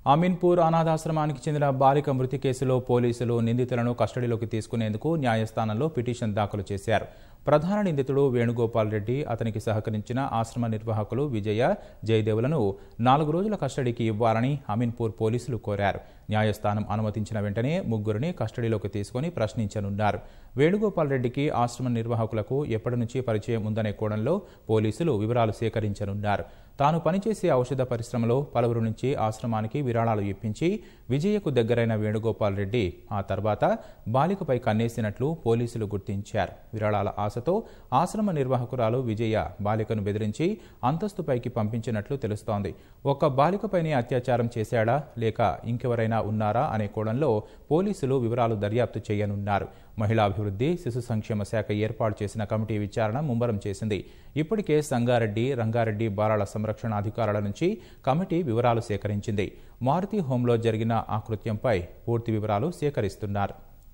అమీన్పూర్ అనాథాశ్రమానికి చెందిన బాలిక మృతి కేసులో పోలీసులు నిందితులను కస్టడీలోకి తీసుకునేందుకు న్యాయస్థానంలో పిటిషన్ దాఖలు చేశారు ప్రధాన నిందితుడు వేణుగోపాల్ రెడ్డి అతనికి సహకరించిన ఆశ్రమ నిర్వాహకులు విజయ జయదేవులను నాలుగు రోజుల కస్టడీకి ఇవ్వాలని అమీన్పూర్ పోలీసులు కోరారు న్యాయస్థానం అనుమతించిన వెంటనే ముగ్గురిని కస్టడీలోకి తీసుకుని ప్రశ్నించనున్నారు వేణుగోపాల్ రెడ్డికి ఆశ్రమ నిర్వాహకులకు ఎప్పటి నుంచి పరిచయం ఉందనే కోణంలో పోలీసులు వివరాలు సేకరించనున్నారు తాను పనిచేసే ఔషధ పరిశ్రమలో పలువురు నుంచి ఆశ్రమానికి విరాళాలు ఇప్పించి విజయకు దగ్గరైన వేణుగోపాల్ రెడ్డి ఆ తర్వాత బాలికపై కన్నేసినట్లు పోలీసులు గుర్తించారు విరాళాల ఆశతో ఆశ్రమ నిర్వాహకురాలు విజయ బాలికను బెదిరించి అంతస్తుపైకి పంపించినట్లు తెలుస్తోంది ఒక్క బాలికపైనే అత్యాచారం చేశాడా లేక ఇంకెవరైనా ఉన్నారా అనే కోణంలో పోలీసులు వివరాలు దర్యాప్తు చేయనున్నారు మహిళా అభివృద్ధి శిశు సంక్షేమ శాఖ ఏర్పాటు చేసిన కమిటీ విచారణ ముమ్మరం చేసింది ఇప్పటికే సంగారెడ్డి రంగారెడ్డి బాలల సంరక్షణ అధికారుల నుంచి కమిటీ వివరాలు సేకరించింది మారుతి హోంలో జరిగిన ఆ కృత్యంపై పూర్తి వివరాలు సేకరిస్తున్నారు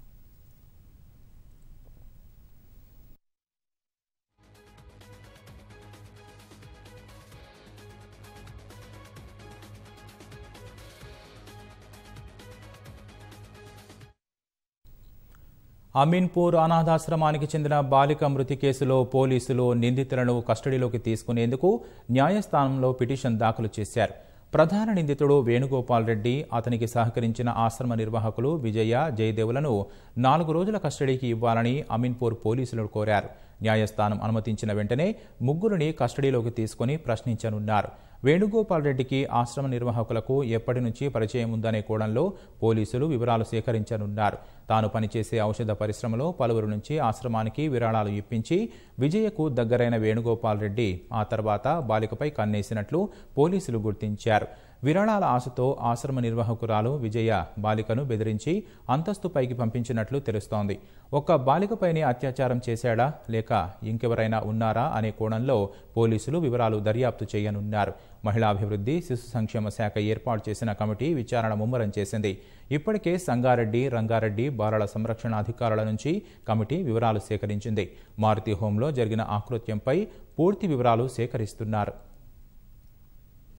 అమీన్పూర్ అనాథాశ్రమానికి చెందిన బాలిక మృతి కేసులో పోలీసులు నిందితులను కస్టడీలోకి తీసుకునేందుకు న్యాయస్థానంలో పిటిషన్ దాఖలు చేశారు ప్రధాన నిందితుడు వేణుగోపాల్ రెడ్డి అతనికి సహకరించిన ఆశ్రమ నిర్వాహకులు విజయ జయదేవులను నాలుగు రోజుల కస్టడీకి ఇవ్వాలని అమీన్పూర్ పోలీసులు కోరారు న్యాయస్థానం అనుమతించిన వెంటనే ముగ్గురిని కస్టడీలోకి తీసుకుని ప్రశ్నించనున్నారు వేణుగోపాల్ రెడ్డికి ఆశ్రమ నిర్వాహకులకు ఎప్పటి నుంచి పరిచయం ఉందనే కోణంలో పోలీసులు వివరాలు సేకరించనున్నారు తాను పనిచేసే ఔషధ పరిశ్రమలో పలువురు నుంచి ఆశ్రమానికి విరాళాలు ఇప్పించి విజయకు దగ్గరైన వేణుగోపాల్ రెడ్డి ఆ తర్వాత బాలికపై కన్నేసినట్లు పోలీసులు గుర్తించారు విరాళాల ఆశతో ఆశ్రమ నిర్వాహకురాలు విజయ బాలికను బెదిరించి అంతస్తుపైకి పంపించినట్లు తెలుస్తోంది ఒక్క బాలికపైనే అత్యాచారం చేశాడా లేక ఇంకెవరైనా ఉన్నారా అనే కోణంలో పోలీసులు వివరాలు దర్యాప్తు చేయనున్నారు మహిళా అభివృద్ధి శిశు సంక్షేమ శాఖ ఏర్పాటు చేసిన కమిటీ విచారణ ముమ్మరం చేసింది ఇప్పటికే సంగారెడ్డి రంగారెడ్డి బాలల సంరక్షణ అధికారుల నుంచి కమిటీ వివరాలు సేకరించింది మారుతి హోంలో జరిగిన ఆకృత్యంపై పూర్తి వివరాలు సేకరిస్తున్నారు